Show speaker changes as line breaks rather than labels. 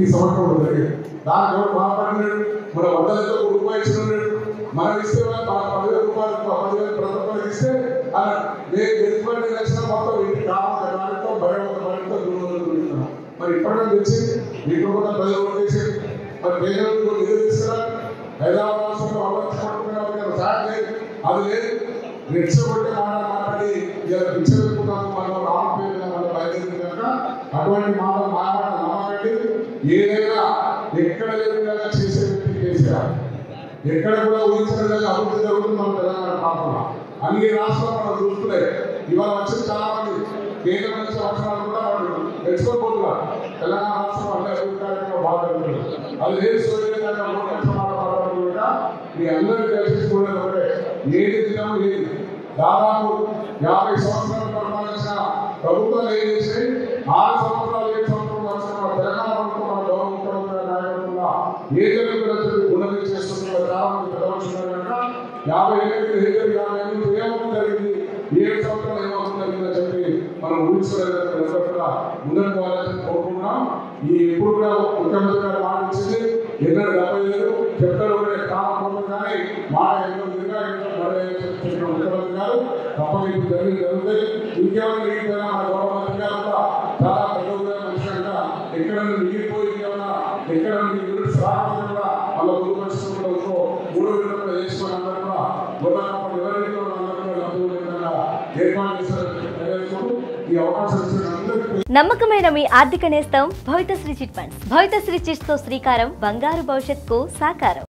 సంవత్సరం జరిగింది దానికి ఎవరు బాధపడినాడు మన వందలతో రూపాయలు ఇచ్చినాడు మనం ఇస్తే వాళ్ళు ప- పదివేల రూపాయలు ప- పదివేల ప్రభుత్వం ఇస్తే అలా నేను గెలుచుకోండి లక్షణ మొత్తం ఇంటి కావాలి దానితో భయవంత భయంతో దూరం మరి ఇప్పటికీ తెచ్చింది ఇప్పుడు కూడా ప్రజలు ఓటు చేసేది మరి పేదలకు నిధులు తీసుకురా హైదరాబాద్ రాష్ట్రంలో అమర్చుకుంటున్నారు సార్ లేదు అది లేదు రెచ్చగొట్టే మాట మాట్లాడి ఇలా పిచ్చబెట్టుకున్నాను మనం రామపేద మన బయలుదేరింది కనుక అటువంటి మాట మాట్లాడ నమ్మకండి ఏదైనా ఎక్కడ లేని విధంగా చేసే వ్యక్తి కేసీఆర్ ఎక్కడ కూడా ఊహించిన విధంగా అభివృద్ధి జరుగుతుంది మన తెలంగాణ ప్రాంతంలో అన్ని రాష్ట్రాలు మనం చూస్తున్నాయి ఇవాళ వచ్చిన చాలా మంది కేంద్రం నుంచి అవసరాలు కూడా వాళ్ళు తెచ్చుకోబోతున్నారు తెలంగాణ రాష్ట్రం అన్ని అభివృద్ధి కార్యక్రమం బాగా జరుగుతుంది అది లేదు సూర్యకాంత మూడు లక్షల మాట మాట్లాడుతూ కూడా మీ అందరికీ తెలుసుకోవడం ఒకటే ఏది దినం ఏది దాదాపు యాభై సంవత్సరాలు పరిపాలించిన ప్రభుత్వాలు ఏం చేసి ఆరు సంవత్సరాలు ఏడు సంవత్సరాలు వచ్చిన మన తెలంగాణ ప్రభుత్వం మన గౌరవ ముఖ్యమంత్రి నాయకత్వంలో ఏ జరుగుతుందో ఉన్నది చేస్తున్న చాలా మంది పెద్దవచ్చున్నారు కనుక యాభై ఎనిమిది ఏడు యాభై ఎనిమిది ఏమవుతుంది జరిగింది ఏడు సంవత్సరాలు ఏమవుతుంది జరిగిందని చెప్పి మనం ఊహించుకోలేదు కూడా ముందరకు పోవాలని కోరుకుంటున్నాం ఈ ఎప్పుడు కూడా ముఖ్యమంత్రి గారు మాట ఇచ్చింది ఎన్నడూ డెబ్బై లేదు చెప్తారు కూడా కాలం కానీ మాట ఎన్నో విధంగా ఎన్నో మరే చెప్పిన ముఖ్యమంత్రి గారు తప్పక ఇప్పుడు జరిగింది జరుగుతుంది ఇంకేమైనా మిగిలిపోయినా మన గౌరవ మంత్రి గారు కూడా చాలా పెద్ద మనిషిగా ఎక్కడ మిగిలిపోయి ఇంకేమైనా ఎక్కడ యూనిట్స్ రాకపోతే కూడా వాళ్ళ గురు పరిస్థితుల్లో ఇంకో మూడు విధంగా చేసుకుని అందరూ కూడా గుర్రం ఎవరైతే అందరూ కూడా లబ్ధి విధంగా ఏర్పాటు చేస్తారని తెలియజేస్తూ ఈ అవకాశం ఇచ్చిన అందరికీ
నమ్మకమైన మీ ఆర్థిక నేస్తం Bhavithasri chit funds Bhavithasri chits తో శ్రీకారం బంగారు భవిష్యత్కు సాకారం